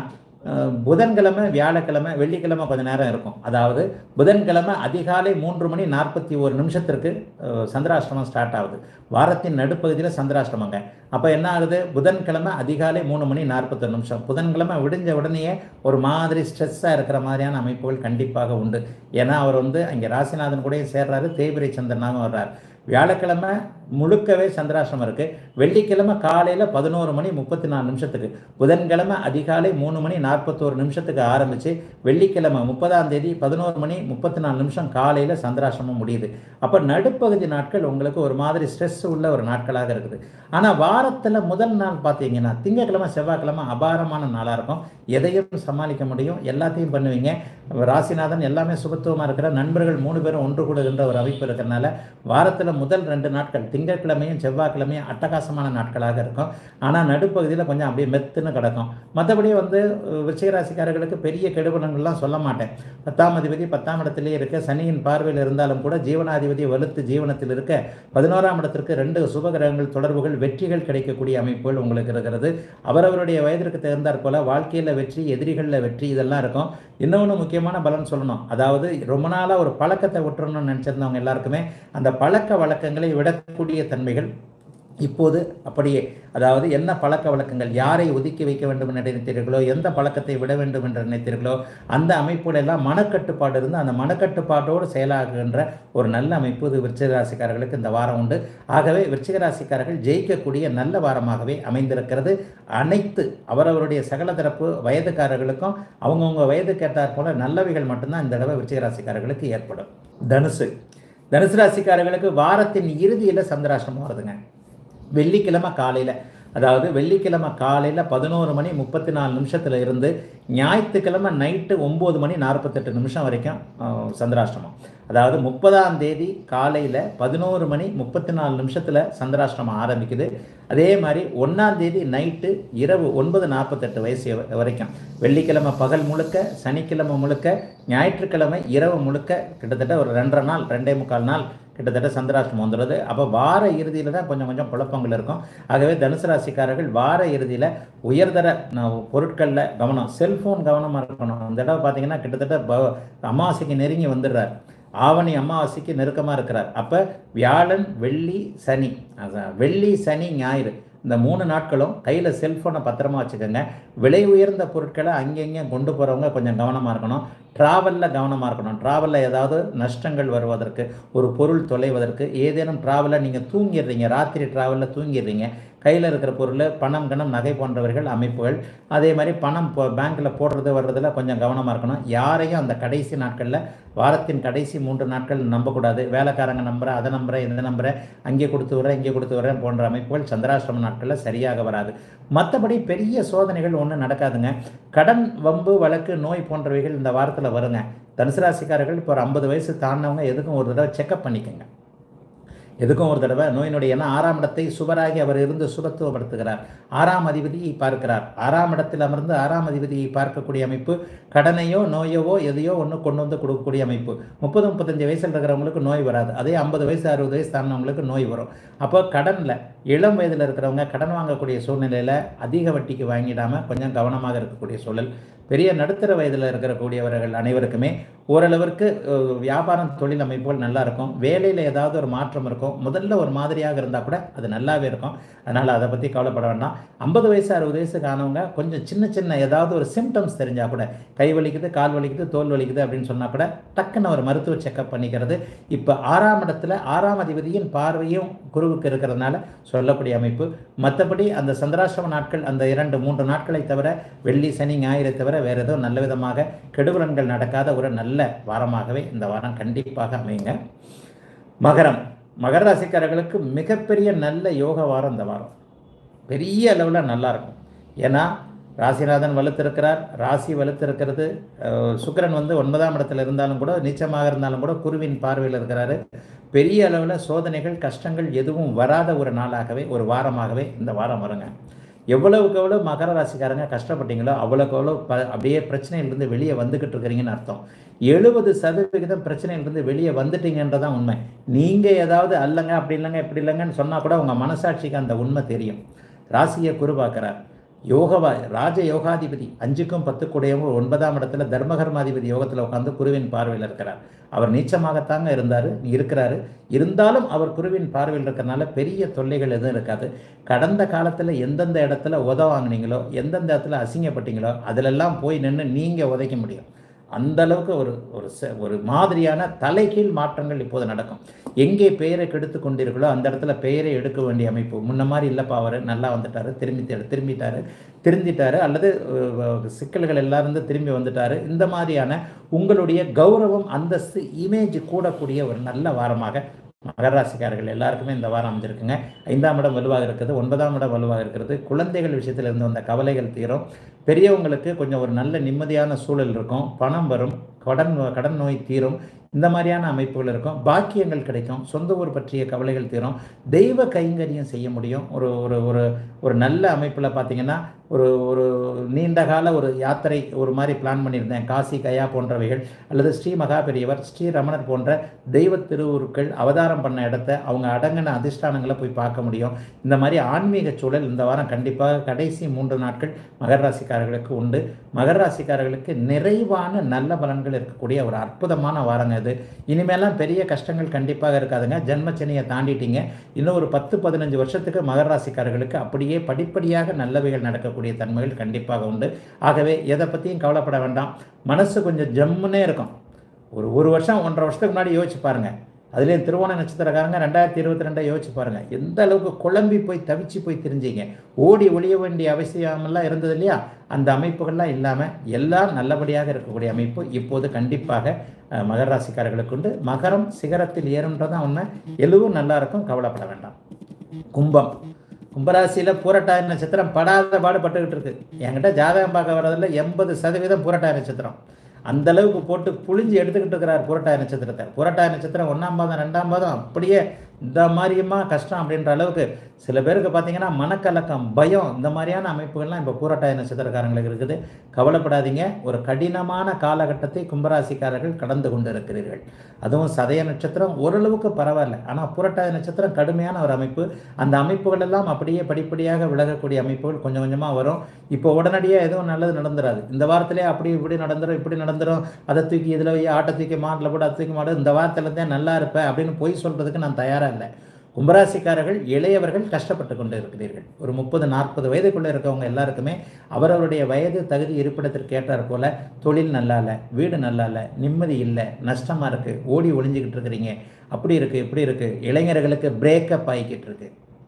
அஹ், புதன்கிழமை வியாழக்கிழமை வெள்ளிக்கிழமை கொஞ்ச நேரம் இருக்கும் அதாவது புதன்கிழமை அதிகாலை மூன்று மணி நாற்பத்தி ஒரு நிமிஷத்திற்கு அஹ், சந்திராஷ்டமம் ஸ்டார்ட் ஆகுது வாரத்தின் நடுப்பகுதியில் சந்திராஷ்டமங்க அப்போ என்ன ஆகுது புதன்கிழமை அதிகாலை மூணு மணி நாற்பத்தொரு நிமிஷம் புதன்கிழமை விடிஞ்ச உடனேயே ஒரு மாதிரி ஸ்ட்ரெஸ்ஸாக இருக்கிற மாதிரியான அமைப்புகள் கண்டிப்பாக உண்டு ஏன்னா அவர் வந்து அங்கே ராசிநாதன் கூடயும் சேர்றாரு தேய்பிரை சந்திரனாகவும் வர்றார் வியாழக்கிழமை முழுக்கவே சந்திராசிரமம் இருக்குது வெள்ளிக்கிழமை காலையில் பதினோரு மணி முப்பத்தி நாலு நிமிஷத்துக்கு புதன்கிழமை அதிகாலை மூணு மணி நாற்பத்தோரு நிமிஷத்துக்கு ஆரம்பித்து வெள்ளிக்கிழமை முப்பதாம் தேதி பதினோரு மணி முப்பத்தி நாலு நிமிஷம் காலையில் சந்திராசிரமம் முடியுது அப்போ நடுப்பகுதி நாட்கள் உங்களுக்கு ஒரு மாதிரி ஸ்ட்ரெஸ் உள்ள ஒரு நாட்களாக இருக்குது ஆனால் வாரத்தில் முதல் நாள் பார்த்தீங்கன்னா திங்கட்கிழமை செவ்வாய்க்கிழமை அபாரமான நாளாக இருக்கும் எதையும் சமாளிக்க முடியும் எல்லாத்தையும் பண்ணுவீங்க ராசிநாதன் எல்லாமே சுபத்துவமாக இருக்கிற நண்பர்கள் மூணு பேரும் ஒன்று கூடுகின்ற ஒரு அமைப்பு இருக்கிறனால வாரத்தில் முதல் ரெண்டு நாட்கள் திங்கட்கிழமையும் செவ்வாய்க்கிழமையும் அட்டகாசமான நாட்களாக இருக்கும் ஆனால் நடுப்பகுதியில் கொஞ்சம் அப்படியே மெத்துன்னு கிடக்கும் மற்றபடி வந்து அஹ், விருச்சிக ராசிக்காரர்களுக்கு பெரிய கெடுபலன்கள்லாம் சொல்ல மாட்டேன் பத்தாம் அதிபதி பத்தாம் இடத்திலே இருக்க சனியின் பார்வையில் இருந்தாலும் கூட ஜீவனாதிபதி வலுத்து ஜீவனத்தில் இருக்க பதினோராம் இடத்திற்கு ரெண்டு சுபகிரகங்கள் தொடர்புகள் வெற்றிகள் கிடைக்கக்கூடிய அமைப்புகள் உங்களுக்கு இருக்கிறது அவரவருடைய வயதிற்கு தகுந்தாற் போல வாழ்க்கையில் வெற்றி எதிரிகளில் வெற்றி இதெல்லாம் இருக்கும் இன்னொன்று முக்கியமான பலன் சொல்லணும் அதாவது ரொம்ப நாளாக ஒரு பழக்கத்தை விட்டுறணும்னு நினச்சிருந்தவங்க எல்லாருக்குமே அந்த பழக்க வழக்கங்களை விடக்கூடிய தன்மைகள் இப்போது அப்படியே அதாவது என்ன பழக்க வழக்கங்கள் யாரை ஒதுக்கி வைக்க வேண்டும் என்று நினைத்தீர்களோ எந்த பழக்கத்தை விட வேண்டும் என்று நினைத்தீர்களோ அந்த அமைப்புகள் எல்லாம் மனக்கட்டுப்பாடு இருந்து அந்த மனக்கட்டுப்பாட்டோடு செயலாகுகின்ற ஒரு நல்ல அமைப்பு இது விருச்சிக ராசிக்காரர்களுக்கு இந்த வாரம் உண்டு ஆகவே விருச்சிக ராசிக்காரர்கள் ஜெயிக்கக்கூடிய நல்ல வாரமாகவே அமைந்திருக்கிறது அனைத்து அவரவருடைய சகல தரப்பு வயதுக்காரர்களுக்கும் அவங்கவுங்க வயதுக்கு ஏற்றாற் போல நல்லவைகள் மட்டும்தான் இந்த தடவை விருச்சிக ராசிக்காரர்களுக்கு ஏற்படும் தனுசு தனுசு ராசிக்காரர்களுக்கு வாரத்தின் இறுதியில் சந்திராசிரமம் வருதுங்க வெள்ளிக்கிழமை காலையில் அதாவது வெள்ளிக்கிழமை காலையில் பதினோரு மணி முப்பத்தி நாலு நிமிஷத்தில் இருந்து ஞாயிற்றுக்கிழமை நைட்டு ஒம்பது மணி நாற்பத்தெட்டு நிமிஷம் வரைக்கும் அஹ், சந்திராஷ்டமம் அதாவது முப்பதாம் தேதி காலையில் பதினோரு மணி முப்பத்தி நாலு நிமிஷத்தில் சந்திராஷ்டமம் ஆரம்பிக்குது அதே மாதிரி ஒன்றாம் தேதி நைட்டு இரவு ஒன்பது நாற்பத்தெட்டு வயசு வ- வரைக்கும் வெள்ளிக்கிழமை பகல் முழுக்க சனிக்கிழமை முழுக்க ஞாயிற்றுக்கிழமை இரவு முழுக்க கிட்டத்தட்ட ஒரு ரெண்டரை நாள் ரெண்டே முக்கால் நாள் கிட்டத்தட்ட சந்திராஷ்டமம் வந்துடுது அப்போ வார இறுதியில் தான் கொஞ்சம் கொஞ்சம் குழப்பங்கள் இருக்கும் ஆகவே தனுசு ராசிக்காரர்கள் வார இறுதியில் உயர்தர ந- பொருட்களில் கவனம் செல்ஃபோன் கவனமாக இருக்கணும் இந்த தடவை பார்த்தீங்கன்னா கிட்டத்தட்ட ப- அமாவாசைக்கு நெருங்கி வந்துடுறார் ஆவணி அமாவாசைக்கு நெருக்கமாக இருக்கிறார் அப்போ வியாழன் வெள்ளி சனி அதான் வெள்ளி சனி ஞாயிறு இந்த மூணு நாட்களும் கையில் செல்ஃபோனை பத்திரமா வச்சுக்கோங்க விலை உயர்ந்த பொருட்களை அங்கங்கே கொண்டு போகிறவங்க கொஞ்சம் கவனமாக இருக்கணும் ட்ராவலில் கவனமாக இருக்கணும் ட்ராவலில் ஏதாவது நஷ்டங்கள் வருவதற்கு ஒரு பொருள் தொலைவதற்கு ஏதேனும் ட்ராவலில் நீங்கள் தூங்கிடுறீங்க ராத்திரி ட்ராவலில் தூங்கிடுறீங்க கையில் இருக்கிற பொருள் பணம் கணம் நகை போன்றவர்கள் அமைப்புகள் அதே மாதிரி பணம் இப்போ பேங்க்கில் போடுறது வர்றதுல கொஞ்சம் கவனமாக இருக்கணும் யாரையும் அந்த கடைசி நாட்களில் வாரத்தின் கடைசி மூன்று நாட்கள் நம்பக்கூடாது வேலைக்காரங்க நம்புற அதை நம்புறேன் இந்த நம்புறேன் அங்கே கொடுத்து வரேன் இங்கே கொடுத்து வரேன் போன்ற அமைப்புகள் சந்திராசிரம நாட்களில் சரியாக வராது மற்றபடி பெரிய சோதனைகள் ஒன்றும் நடக்காதுங்க கடன் வம்பு வழக்கு நோய் போன்றவைகள் இந்த வாரத்தில் வருங்க தனுசு ராசிக்காரர்கள் இப்போ ஒரு ஐம்பது வயசு தாண்டினவங்க எதுக்கும் ஒரு தடவை செக்கப் பண்ணிக்கோங்க எதுக்கும் ஒரு தடவை நோயினுடைய ஏன்னா ஆறாம் இடத்தை சுவராகி அவர் இருந்து சுபத்துவப்படுத்துகிறார் ஆறாம் அதிபதியை பார்க்கிறார் ஆறாம் இடத்தில் அமர்ந்து ஆறாம் அதிபதியை பார்க்கக்கூடிய அமைப்பு கடனையோ நோயவோ எதையோ ஒன்று கொண்டு வந்து கொடுக்கக்கூடிய அமைப்பு முப்பது முப்பத்தஞ்சு வயசில் இருக்கிறவங்களுக்கு நோய் வராது அதே ஐம்பது வயசு அறுபது வயசு தாண்டினவங்களுக்கு நோய் வரும் அப்போ கடனில் இளம் வயதில் இருக்கிறவங்க கடன் வாங்கக்கூடிய சூழ்நிலையில் அதிக வட்டிக்கு வாங்கிடாமல் கொஞ்சம் கவனமாக இருக்கக்கூடிய சூழல் பெரிய நடுத்தர வயதில் இருக்கக்கூடியவர்கள் அனைவருக்குமே ஓரளவிற்கு அஹ், வியாபாரம் தொழில் அமைப்புகள் நல்லா இருக்கும் வேலையில் ஏதாவது ஒரு மாற்றம் இருக்கும் முதல்ல ஒரு மாதிரியாக இருந்தால் கூட அது நல்லாவே இருக்கும் அதனால் அதை பற்றி கவலைப்பட வேண்டாம் ஐம்பது வயசு அறுபது வயசுக்கு ஆனவங்க கொஞ்சம் சின்ன சின்ன ஏதாவது ஒரு சிம்டம்ஸ் தெரிஞ்சால் கூட கை வலிக்குது கால் வலிக்குது தோல் வலிக்குது அப்படின்னு சொன்னால் கூட டக்குன்னு ஒரு மருத்துவ செக்கப் பண்ணிக்கிறது இப்போ ஆறாம் இடத்துல ஆறாம் அதிபதியின் பார்வையும் குருவுக்கு இருக்கிறதுனால சொல்லக்கூடிய அமைப்பு மற்றபடி அந்த சந்திராசிரம நாட்கள் அந்த இரண்டு மூன்று நாட்களை தவிர வெள்ளி சனி ஞாயிறை தவிர வேறு ஏதோ நல்ல விதமாக கெடுபலன்கள் நடக்காத ஒரு நல்ல வாரமாகவே இந்த வாரம் கண்டிப்பாக அமையுங்க மகரம் மகர ராசிக்காரர்களுக்கு மிகப்பெரிய நல்ல யோக வாரம் இந்த வாரம் பெரிய அளவில் நல்லா இருக்கும் ஏன்னா ராசிநாதன் வலுத்திருக்கிறார் ராசி வலுத்திருக்கிறது அஹ், சுக்கிரன் வந்து ஒன்பதாம் இடத்துல இருந்தாலும் கூட நீச்சமாக இருந்தாலும் கூட குருவின் பார்வையில் இருக்கிறாரு பெரிய அளவில் சோதனைகள் கஷ்டங்கள் எதுவும் வராத ஒரு நாளாகவே ஒரு வாரமாகவே இந்த வாரம் வருங்க எவ்வளவுக்கு எவ்வளோ மகர ராசிக்காரங்க கஷ்டப்பட்டீங்களோ அவ்வளோக்கு எவ்வளோ ப அப்படியே பிரச்சனையிலிருந்து வெளியே வந்துக்கிட்டு இருக்கிறீங்கன்னு அர்த்தம் எழுபது சதவிகிதம் பிரச்சனையிலிருந்து வெளியே வந்துட்டீங்கன்றதான் உண்மை நீங்கள் ஏதாவது அல்லங்க அப்படி இல்லைங்க இப்படி இல்லைங்கன்னு சொன்னால் கூட உங்கள் மனசாட்சிக்கு அந்த உண்மை தெரியும் ராசியை குரு பார்க்குறார் யோகவா ராஜ யோகாதிபதி அஞ்சுக்கும் பத்து கூடையவும் ஒன்பதாம் இடத்துல தர்மகர்மாதிபதி யோகத்தில் உட்காந்து குருவின் பார்வையில் இருக்கிறார் அவர் நீச்சமாகத்தாங்க இருந்தார் இருக்கிறாரு இருந்தாலும் அவர் குருவின் பார்வையில் இருக்கிறனால பெரிய தொல்லைகள் எதுவும் இருக்காது கடந்த காலத்தில் எந்தெந்த இடத்துல உத வாங்குனீங்களோ எந்தெந்த இடத்துல அசிங்கப்பட்டீங்களோ அதிலெல்லாம் போய் நின்று நீங்கள் உதைக்க முடியும் அந்த அளவுக்கு ஒரு ஒரு ச- ஒரு மாதிரியான தலைகீழ் மாற்றங்கள் இப்போது நடக்கும் எங்கே பெயரை கெடுத்து கொண்டீர்களோ அந்த இடத்துல பெயரை எடுக்க வேண்டிய அமைப்பு முன்ன மாதிரி இல்லைப்பா அவர் நல்லா வந்துட்டாரு திரும்பி திரும்பிட்டாரு திருந்திட்டாரு அல்லது அஹ், சிக்கல்கள் எல்லாம் இருந்து திரும்பி வந்துட்டாரு இந்த மாதிரியான உங்களுடைய கௌரவம் அந்தஸ்து இமேஜ் கூடக்கூடிய ஒரு நல்ல வாரமாக மகர ராசிக்காரர்கள் எல்லாருக்குமே இந்த வாரம் அமைஞ்சிருக்குங்க ஐந்தாம் இடம் வலுவாக இருக்குது ஒன்பதாம் இடம் வலுவாக இருக்கிறது குழந்தைகள் விஷயத்தில் இருந்து வந்த கவலைகள் தீரும் பெரியவங்களுக்கு கொஞ்சம் ஒரு நல்ல நிம்மதியான சூழல் இருக்கும் பணம் வரும் கடன் கடன் நோய் தீரும் இந்த மாதிரியான அமைப்புகள் இருக்கும் பாக்கியங்கள் கிடைக்கும் சொந்த ஊர் பற்றிய கவலைகள் தீரும் தெய்வ கைங்கரியம் செய்ய முடியும் ஒரு ஒரு ஒரு ஒரு நல்ல அமைப்பில் பார்த்தீங்கன்னா ஒரு ஒரு நீண்ட கால ஒரு யாத்திரை ஒரு மாதிரி பிளான் பண்ணியிருந்தேன் காசி கயா போன்றவைகள் அல்லது ஸ்ரீ மகா பெரியவர் ஸ்ரீ ரமணர் போன்ற தெய்வ திருவுருக்கள் அவதாரம் பண்ண இடத்த அவங்க அடங்கின அதிஷ்டானங்களை போய் பார்க்க முடியும் இந்த மாதிரி ஆன்மீக சூழல் இந்த வாரம் கண்டிப்பாக கடைசி மூன்று நாட்கள் மகர ராசிக்காரர்களுக்கு உண்டு மகர ராசிக்காரர்களுக்கு நிறைவான நல்ல பலன்கள் இருக்கக்கூடிய ஒரு அற்புதமான வாரங்க இது இனிமேலாம் பெரிய கஷ்டங்கள் கண்டிப்பாக இருக்காதுங்க ஜென்மச்சனியை தாண்டிட்டீங்க இன்னும் ஒரு பத்து பதினஞ்சு வருஷத்துக்கு மகர ராசிக்காரர்களுக்கு அப்படியே படிப்படியாக நல்லவைகள் நடக்கக்கூடிய தன்மைகள் கண்டிப்பாக உண்டு ஆகவே எதை பற்றியும் கவலைப்பட வேண்டாம் மனசு கொஞ்சம் ஜம்முன்னே இருக்கும் ஒரு ஒரு வருஷம் ஒன்றரை வருஷத்துக்கு முன்னாடி யோசிச்சு பாருங்க அதுலேயும் திருவோண நட்சத்திரக்காரங்க ரெண்டாயிரத்தி இருபத்தி ரெண்டை யோசிச்சு பாருங்க எந்த அளவுக்கு குழம்பி போய் தவிச்சு போய் தெரிஞ்சீங்க ஓடி ஒளிய வேண்டிய அவசியமெல்லாம் இருந்தது இல்லையா அந்த அமைப்புகள்லாம் இல்லாமல் எல்லாம் நல்லபடியாக இருக்கக்கூடிய அமைப்பு இப்போது கண்டிப்பாக அஹ், மகர ராசிக்காரர்களுக்கு உண்டு மகரம் சிகரத்தில் ஏறுன்றதான் உண்மை எதுவும் நல்லா இருக்கும் கவலைப்பட வேண்டாம் கும்பம் கும்பராசியில் பூரட்டாய நட்சத்திரம் படாத பாடுபட்டுக்கிட்டு இருக்கு என்கிட்ட ஜாதகம் பார்க்க வர்றதுல எண்பது சதவீதம் பூரட்டாய நட்சத்திரம் அந்த அளவுக்கு போட்டு புழிஞ்சு எடுத்துக்கிட்டு இருக்கிறார் புரட்டாய நட்சத்திரத்தை புரட்டாய நட்சத்திரம் ஒன்றாம் பாதம் ரெண்டாம் பாதம் அப்படியே இந்த மாதிரியுமா கஷ்டம் அப்படின்ற அளவுக்கு சில பேருக்கு பார்த்தீங்கன்னா மனக்கலக்கம் பயம் இந்த மாதிரியான அமைப்புகள்லாம் இப்போ பூரட்டாய நட்சத்திரக்காரங்களுக்கு இருக்குது கவலைப்படாதீங்க ஒரு கடினமான காலகட்டத்தை கும்பராசிக்காரர்கள் கடந்து கொண்டு இருக்கிறீர்கள் அதுவும் சதய நட்சத்திரம் ஓரளவுக்கு பரவாயில்ல ஆனால் புரட்டாய நட்சத்திரம் கடுமையான ஒரு அமைப்பு அந்த அமைப்புகள் எல்லாம் அப்படியே படிப்படியாக விலகக்கூடிய அமைப்புகள் கொஞ்சம் கொஞ்சமாக வரும் இப்போ உடனடியாக எதுவும் நல்லது நடந்துராது இந்த வாரத்திலே அப்படி இப்படி நடந்துரும் இப்படி நடந்துரும் அதை தூக்கி இதில் வை ஆட்டை தூக்கி மாட்டில் போட்டு அதை தூக்கி மாடு இந்த வாரத்துலேருந்தே நல்லா இருப்பேன் அப்படின்னு பொய் சொல்கிறதுக்கு நான் தயாராக இல்லை கும்பராசிக்காரர்கள் இளையவர்கள் கஷ்டப்பட்டு கொண்டு இருக்கிறீர்கள் ஒரு முப்பது நாற்பது வயதுக்குள்ளே இருக்கவங்க எல்லாருக்குமே அவரவருடைய வயது தகுதி இருப்பிடத்திற்கு ஏற்றார் போல தொழில் நல்லா இல்லை வீடு நல்லா இல்லை நிம்மதி இல்லை நஷ்டமாக இருக்குது ஓடி ஒளிஞ்சிக்கிட்டு இருக்கிறீங்க அப்படி இருக்குது இப்படி இருக்குது இளைஞர்களுக்கு பிரேக்கப் ஆகிக்கிட்டு இருக்கு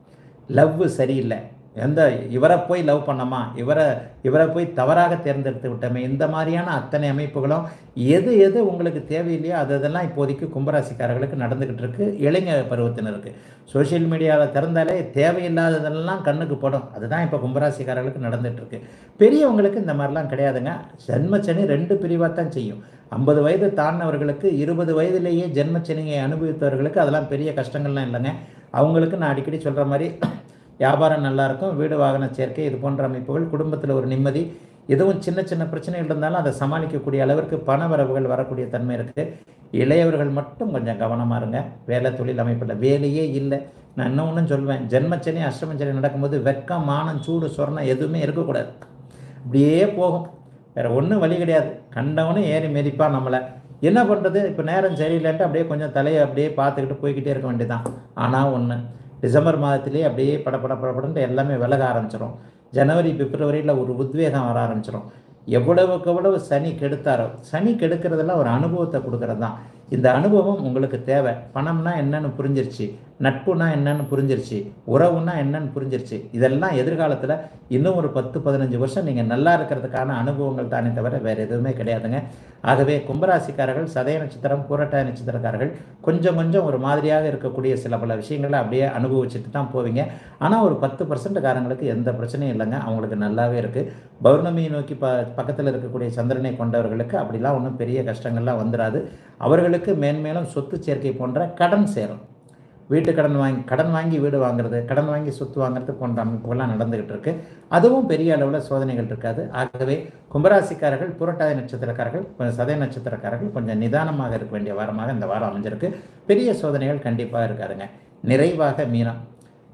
லவ் சரியில்லை எந்த இவரை போய் லவ் பண்ணமா இவரை இவரை போய் தவறாக தேர்ந்தெடுத்து விட்டோமே இந்த மாதிரியான அத்தனை அமைப்புகளும் எது எது உங்களுக்கு தேவையில்லையோ அது அதெல்லாம் இப்போதைக்கு கும்பராசிக்காரர்களுக்கு நடந்துக்கிட்டு இருக்கு இளைஞர் பருவத்தினருக்கு சோஷியல் மீடியாவை திறந்தாலே தேவையில்லாததெல்லாம் கண்ணுக்கு படும் அதுதான் இப்போ கும்பராசிக்காரர்களுக்கு நடந்துட்டு இருக்கு பெரியவங்களுக்கு இந்த மாதிரிலாம் கிடையாதுங்க ஜென்மச்சனி ரெண்டு பிரிவாக தான் செய்யும் ஐம்பது வயது தாண்டினவர்களுக்கு இருபது வயதிலேயே ஜென்மச்சனியை அனுபவித்தவர்களுக்கு அதெல்லாம் பெரிய கஷ்டங்கள்லாம் இல்லைங்க அவங்களுக்கு நான் அடிக்கடி சொல்கிற மாதிரி வியாபாரம் நல்லா இருக்கும் வீடு வாகன சேர்க்கை இது போன்ற அமைப்புகள் குடும்பத்தில் ஒரு நிம்மதி எதுவும் சின்ன சின்ன பிரச்சனைகள் இருந்தாலும் அதை சமாளிக்கக்கூடிய அளவிற்கு பண வரவுகள் வரக்கூடிய தன்மை இருக்குது இளையவர்கள் மட்டும் கொஞ்சம் கவனமாக இருங்க வேலை தொழில் அமைப்பில் வேலையே இல்லை நான் இன்னொன்றும் சொல்வேன் ஜென்மச்சனி அஷ்டமச்சனி நடக்கும்போது வெக்கம் மானம் சூடு சொர்ணம் எதுவுமே இருக்கக்கூடாது அப்படியே போகும் வேற ஒன்றும் வழி கிடையாது கண்டவனும் ஏறி மிதிப்பான் நம்மளை என்ன பண்ணுறது இப்போ நேரம் சரியில்லைன்ட்டு அப்படியே கொஞ்சம் தலையை அப்படியே பார்த்துக்கிட்டு போய்கிட்டே இருக்க வேண்டியதான் ஆனால் ஒன்று டிசம்பர் மாதத்திலேயே அப்படியே படபட படபடன்ட்டு எல்லாமே விலக ஆரம்பிச்சிடும் ஜனவரி பிப்ரவரியில் ஒரு உத்வேகம் வர ஆரம்பிச்சிடும் எவ்வளவுக்கு எவ்வளவு சனி கெடுத்தாரோ சனி கெடுக்கிறதெல்லாம் ஒரு அனுபவத்தை கொடுக்கறது தான் இந்த அனுபவம் உங்களுக்கு தேவை பணம்னா என்னன்னு புரிஞ்சிருச்சு நட்புனா என்னன்னு புரிஞ்சிருச்சு உறவுனா என்னன்னு புரிஞ்சிருச்சு இதெல்லாம் எதிர்காலத்தில் இன்னும் ஒரு பத்து பதினஞ்சு வருஷம் நீங்கள் நல்லா இருக்கிறதுக்கான அனுபவங்கள் தானே தவிர வேறு எதுவுமே கிடையாதுங்க ஆகவே கும்பராசிக்காரர்கள் சதய நட்சத்திரம் பூரட்டாய நட்சத்திரக்காரர்கள் கொஞ்சம் கொஞ்சம் ஒரு மாதிரியாக இருக்கக்கூடிய சில பல விஷயங்களை அப்படியே அனுபவிச்சுட்டு தான் போவீங்க ஆனால் ஒரு பத்து பர்சன்ட் காரங்களுக்கு எந்த பிரச்சனையும் இல்லைங்க அவங்களுக்கு நல்லாவே இருக்குது பௌர்ணமியை நோக்கி ப பக்கத்தில் இருக்கக்கூடிய சந்திரனை கொண்டவர்களுக்கு அப்படிலாம் ஒன்றும் பெரிய கஷ்டங்கள்லாம் வந்துடாது அவர்களுக்கு மேன்மேலும் சொத்து சேர்க்கை போன்ற கடன் சேரும் வீட்டு கடன் வாங்கி கடன் வாங்கி வீடு வாங்குறது கடன் வாங்கி சொத்து வாங்குறது போன்ற அமைப்புகள்லாம் நடந்துகிட்டு இருக்கு அதுவும் பெரிய அளவில் சோதனைகள் இருக்காது ஆகவே கும்பராசிக்காரர்கள் புரட்டாதி நட்சத்திரக்காரர்கள் கொஞ்சம் சதய நட்சத்திரக்காரர்கள் கொஞ்சம் நிதானமாக இருக்க வேண்டிய வாரமாக இந்த வாரம் அமைஞ்சிருக்கு பெரிய சோதனைகள் கண்டிப்பாக இருக்காதுங்க நிறைவாக மீனம்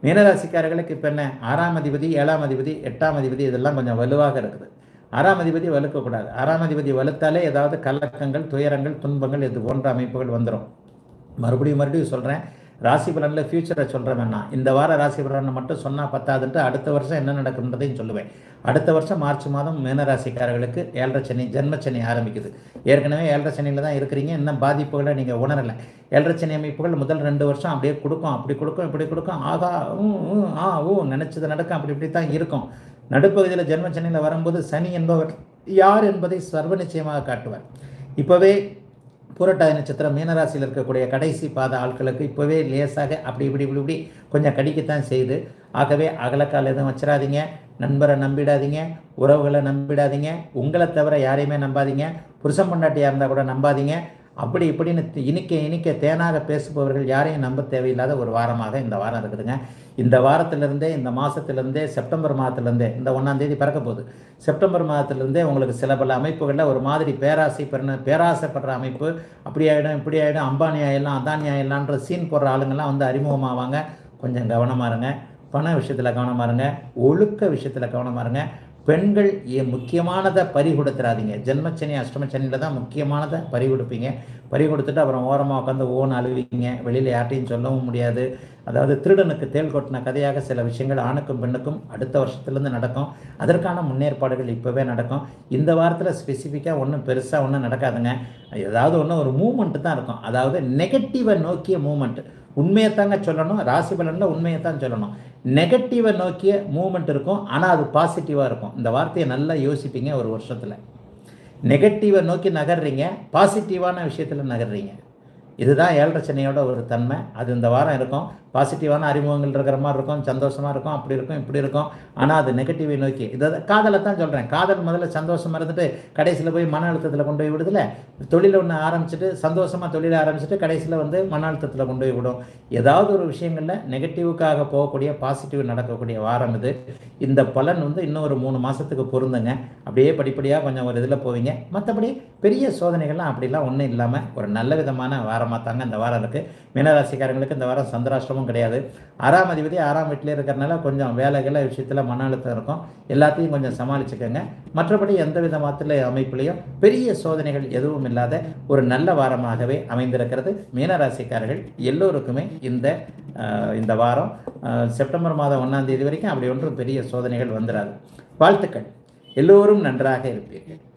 மீனராசிக்காரர்களுக்கு இப்போ என்ன ஆறாம் அதிபதி ஏழாம் அதிபதி எட்டாம் அதிபதி இதெல்லாம் கொஞ்சம் வலுவாக இருக்குது ஆறாம் அதிபதி வலுக்கக்கூடாது ஆறாம் அதிபதி வலுத்தாலே ஏதாவது கலக்கங்கள் துயரங்கள் துன்பங்கள் இது போன்ற அமைப்புகள் வந்துடும் மறுபடியும் மறுபடியும் சொல்கிறேன் ராசி பலனில் ஃபியூச்சரை சொல்கிறேன் வேணாம் இந்த வார ராசி பலனை மட்டும் சொன்னால் பத்தாதுன்ட்டு அடுத்த வருஷம் என்ன நடக்குன்றதையும் சொல்லுவேன் அடுத்த வருஷம் மார்ச் மாதம் மீனராசிக்காரர்களுக்கு ஏழரை சனி ஜென்ம சனி ஆரம்பிக்குது ஏற்கனவே ஏழரை சனியில் தான் இருக்கிறீங்க இன்னும் பாதிப்புகளை நீங்கள் உணரலை ஏழரை சனி அமைப்புகள் முதல் ரெண்டு வருஷம் அப்படியே கொடுக்கும் அப்படி கொடுக்கும் இப்படி கொடுக்கும் ஆகா ஊ ஊ, ஆ ஊ நினச்சது நடக்கும் அப்படி இப்படி தான் இருக்கும் நடுப்பகுதியில் ஜென்ம சனியில் வரும்போது சனி என்பவர் யார் என்பதை சர்வ நிச்சயமாக காட்டுவார் இப்போவே பூரட்டாதி நட்சத்திரம் மீனராசியில் இருக்கக்கூடிய கடைசி பாத ஆட்களுக்கு இப்போவே லேசாக அப்படி இப்படி இப்படி இப்படி கொஞ்சம் கடிக்கத்தான் செய்யுது ஆகவே அகலக்கால் எதுவும் வச்சிடாதீங்க நண்பரை நம்பிடாதீங்க உறவுகளை நம்பிடாதீங்க உங்களை தவிர யாரையுமே நம்பாதீங்க புருஷன் பொண்டாட்டியாக இருந்தால் கூட நம்பாதீங்க அப்படி இப்படின்னு தி- இனிக்க இனிக்க தேனாக பேசுபவர்கள் யாரையும் நம்ப தேவையில்லாத ஒரு வாரமாக இந்த வாரம் இருக்குதுங்க இந்த வாரத்திலிருந்தே இந்த மாதத்திலிருந்தே செப்டம்பர் மாதத்திலிருந்தே இந்த ஒன்றாம் தேதி பிறக்க போகுது செப்டம்பர் மாதத்திலிருந்தே உங்களுக்கு சில பல அமைப்புகளில் ஒரு மாதிரி பேராசை பெற பேராசைப்படுற அமைப்பு அப்படி ஆகிடும் இப்படி ஆகிடும் அம்பானி ஆயிடலாம் அதானி ஆயிடலான்ற சீன் போடுற ஆளுங்கள்லாம் வந்து அறிமுகமாவாங்க கொஞ்சம் கவனமாக இருங்க பண விஷயத்தில் கவனமாக இருங்க ஒழுக்க விஷயத்தில் கவனமாக இருங்க பெண்கள் ஏ- முக்கியமானதை பறி கொடுத்துறாதீங்க ஜென்மச்சனி அஷ்டமச்சனியில் தான் முக்கியமானதை பறி கொடுப்பீங்க பறி கொடுத்துட்டு அப்புறம் ஓரமாக உட்காந்து ஓன் அழுவீங்க வெளியில் யார்ட்டையும் சொல்லவும் முடியாது அதாவது திருடனுக்கு தேள் கொட்டின கதையாக சில விஷயங்கள் ஆணுக்கும் பெண்ணுக்கும் அடுத்த வருஷத்துலேருந்து நடக்கும் அதற்கான முன்னேற்பாடுகள் இப்போவே நடக்கும் இந்த வாரத்தில் ஸ்பெசிஃபிக்காக ஒன்றும் பெருசாக ஒன்றும் நடக்காதுங்க ஏதாவது ஒன்று ஒரு மூமெண்ட்டு தான் இருக்கும் அதாவது நெகட்டிவை நோக்கிய மூமெண்ட் உண்மையை தாங்க சொல்லணும் ராசி பலனில் உண்மையை தான் சொல்லணும் நெகட்டிவை நோக்கிய மூமெண்ட் இருக்கும் ஆனால் அது பாசிட்டிவாக இருக்கும் இந்த வார்த்தையை நல்லா யோசிப்பீங்க ஒரு வருஷத்தில் நெகட்டிவை நோக்கி நகர்றீங்க பாசிட்டிவான விஷயத்தில் நகர்றீங்க இதுதான் ஏழரை சனியோட ஒரு தன்மை அது இந்த வாரம் இருக்கும் பாசிட்டிவான அறிமுகங்கள் இருக்கிற மாதிரி இருக்கும் சந்தோஷமாக இருக்கும் அப்படி இருக்கும் இப்படி இருக்கும் ஆனால் அது நெகட்டிவை நோக்கி இதை காதலை தான் சொல்கிறேன் காதல் முதல்ல சந்தோஷமாக இருந்துட்டு கடைசியில் போய் மன அழுத்தத்தில் கொண்டு போய் விடுதில்ல தொழிலை ஒன்று ஆரம்பிச்சுட்டு சந்தோஷமாக தொழிலை ஆரம்பிச்சுட்டு கடைசியில் வந்து மன அழுத்தத்தில் கொண்டு போய் விடும் ஏதாவது ஒரு விஷயங்களில் நெகட்டிவுக்காக போகக்கூடிய பாசிட்டிவ் நடக்கக்கூடிய வாரம் இது இந்த பலன் வந்து இன்னும் ஒரு மூணு மாதத்துக்கு பொருந்துங்க அப்படியே படிப்படியாக கொஞ்சம் ஒரு இதில் போவீங்க மற்றபடி பெரிய சோதனைகள்லாம் அப்படிலாம் ஒன்றும் இல்லாமல் ஒரு நல்ல விதமான வாரமாக தாங்க இந்த வாரம் இருக்குது மீனராசிக்காரங்களுக்கு இந்த வாரம் சந்திராஷ்டமும் கிடையாது ஆறாம் அதிபதி ஆறாம் வீட்டிலே இருக்கிறனால கொஞ்சம் வேலைகளை விஷயத்தில் மன அழுத்தம் இருக்கும் எல்லாத்தையும் கொஞ்சம் சமாளிச்சுக்கோங்க மற்றபடி எந்த விதமாத்தில் அமைப்புலையும் பெரிய சோதனைகள் எதுவும் இல்லாத ஒரு நல்ல வாரமாகவே அமைந்திருக்கிறது மீனராசிக்காரர்கள் எல்லோருக்குமே இந்த அஹ், இந்த வாரம் அஹ், செப்டம்பர் மாதம் ஒன்றாம் தேதி வரைக்கும் அப்படி ஒன்றும் பெரிய சோதனைகள் வந்துடாது வாழ்த்துக்கள் எல்லோரும் நன்றாக இருப்பீர்கள்